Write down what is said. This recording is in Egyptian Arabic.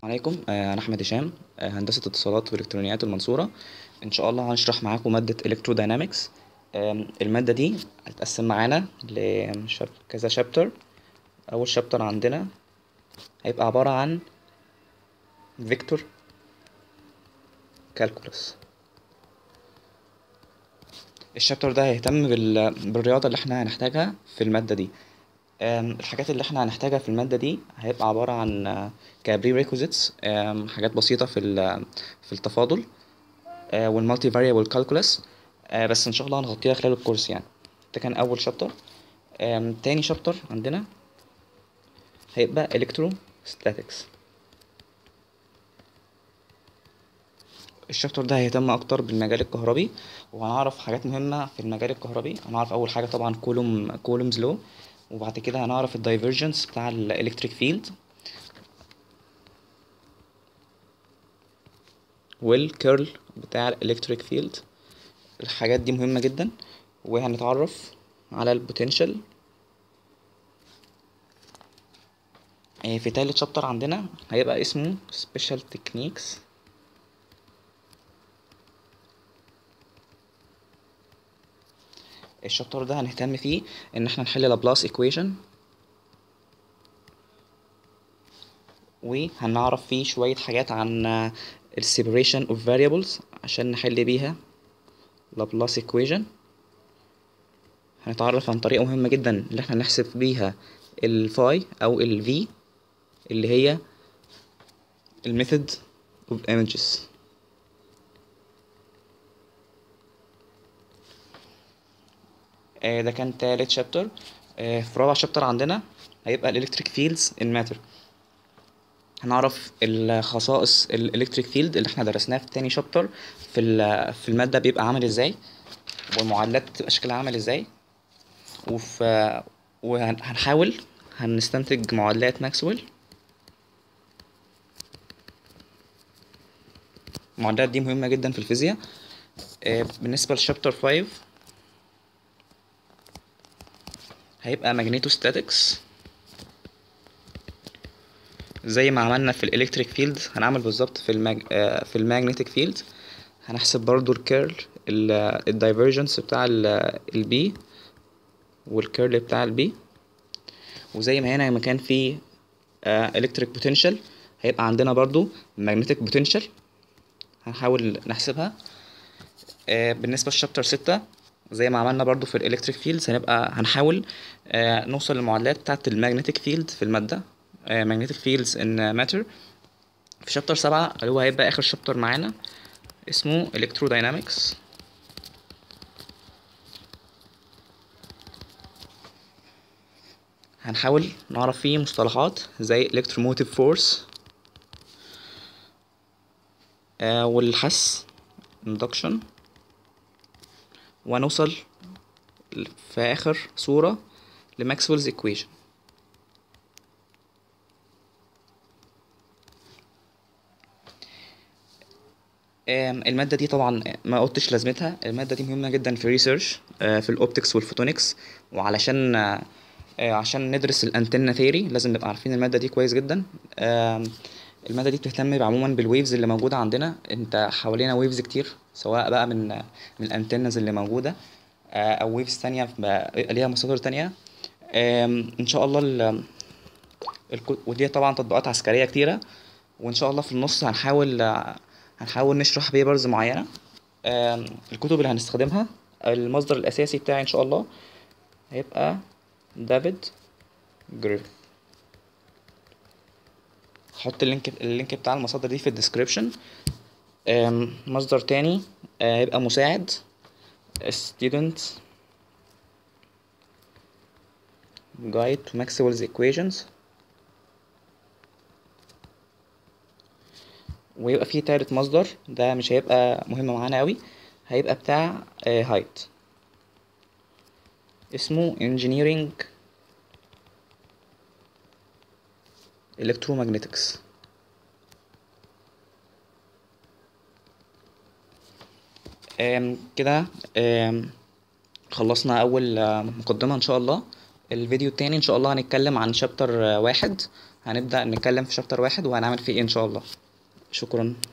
عليكم آه، انا احمد هشام آه، هندسه اتصالات والكترونيات المنصوره ان شاء الله هنشرح معاكم ماده الكتروداينامكس الماده دي هتتقسم معانا لكذا شابتر اول شابتر عندنا هيبقى عباره عن فيكتور كالكولس الشابتر ده هيهتم بال... بالرياضه اللي احنا هنحتاجها في الماده دي أم، الحاجات اللي احنا هنحتاجها في المادة دي هيبقى عبارة عن كبري ريكوزيتس حاجات بسيطة في ال- في التفاضل والمالتي فاريبل كالكولس بس ان شاء الله هنغطيها خلال الكورس يعني ده كان اول شابتر تاني شابتر عندنا هيبقى electrostatics الشابتر ده هيهتم اكتر بالمجال الكهربي وهنعرف حاجات مهمة في المجال الكهربي هنعرف اول حاجة طبعا كولوم كولومز لو وبعد كده هنعرف الدايفرجنس بتاع الالكتريك فيلد والكيرل بتاع الالكتريك فيلد الحاجات دي مهمة جدا وهنتعرف على البوتنشال في تالت شابتر عندنا هيبقى اسمه special techniques الشابتر ده هنهتم فيه ان احنا نحل لابلاس ايكويشن وهنعرف فيه شوية حاجات عن ال separation of variables عشان نحل بيها لابلاس ايكويشن هنتعرف عن طريقة مهمة جدا اللي احنا نحسب بيها الفاي او ال v اللي هي الميثود of images آه، ده كان تالت شابتر في رابع شابتر عندنا هيبقى الالكتريك فيلدز ان ماتر هنعرف الخصائص الالكتريك فيلد اللي احنا درسناه في تاني شابتر في ال- في الماده بيبقى عامل ازاي والمعادلات بتبقى شكلها عامل ازاي وفي وهنحاول هنستنتج معادلات ماكسويل المعادلات دي مهمه جدا في الفيزياء آه، بالنسبه لشابتر 5 هيبقى ماجنيتوستاتكس زي ما عملنا في الالكتريك فيلد هنعمل بالظبط في الماج... آه، في المagnetic فيلد هنحسب برضو الكيرل الدايفرجنس بتاع البي والكيرل بتاع البي وزي ما هنا لما كان في الكتريك بوتنشال هيبقى عندنا برضو magnetic بوتنشال هنحاول نحسبها آه، بالنسبة لشابتر ستة زي ما عملنا برضو في الالكتريك فيلدز هنبقى هنحاول آه، نوصل للمعادلات بتاعة المagnetic فيلد في المادة آه، magnetic fields in matter في شابتر سبعة اللي هو هيبقى آخر شابتر معانا اسمه electrodynamics هنحاول نعرف فيه مصطلحات زي electromotive force آه، والحس induction ونوصل في آخر صورة لماكسويلز equation آم، المادة دي طبعا ما قلتش لازمتها المادة دي مهمة جدا في ريسيرش في الأوبتكس والفوتونكس وعلشان آه، آه، عشان ندرس الأنتنة ثيري لازم نبقى عارفين المادة دي كويس جدا آم، المادة دي بتهتم عموما بالويفز اللي موجودة عندنا انت حوالينا ويفز كتير سواء بقى من من الانتنز اللي موجودة آه، او ويفز تانية بقى ليها مصادر تانية آم، ان شاء الله ال- الكو- ودي طبعا تطبيقات عسكرية كتيرة وان شاء الله في النص هنحاول هنحاول نشرح بيبرز معينة آم، الكتب اللي هنستخدمها المصدر الأساسي بتاعي إن شاء الله هيبقى دافيد جريف هحط اللينك اللينك بتاع المصادر دي في الديسكريبشن مصدر تاني آه، هيبقى مساعد student guide to Maxwell's equations ويبقى فيه تالت مصدر ده مش هيبقى مهم معانا قوي هيبقى بتاع هايت اسمه engineering electromagnetics آم، كده آم، خلصنا أول آه، مقدمة إن شاء الله الفيديو التاني إن شاء الله هنتكلم عن شابتر واحد هنبدأ نتكلم في شابتر واحد وهنعمل فيه ايه ان شاء الله شكرا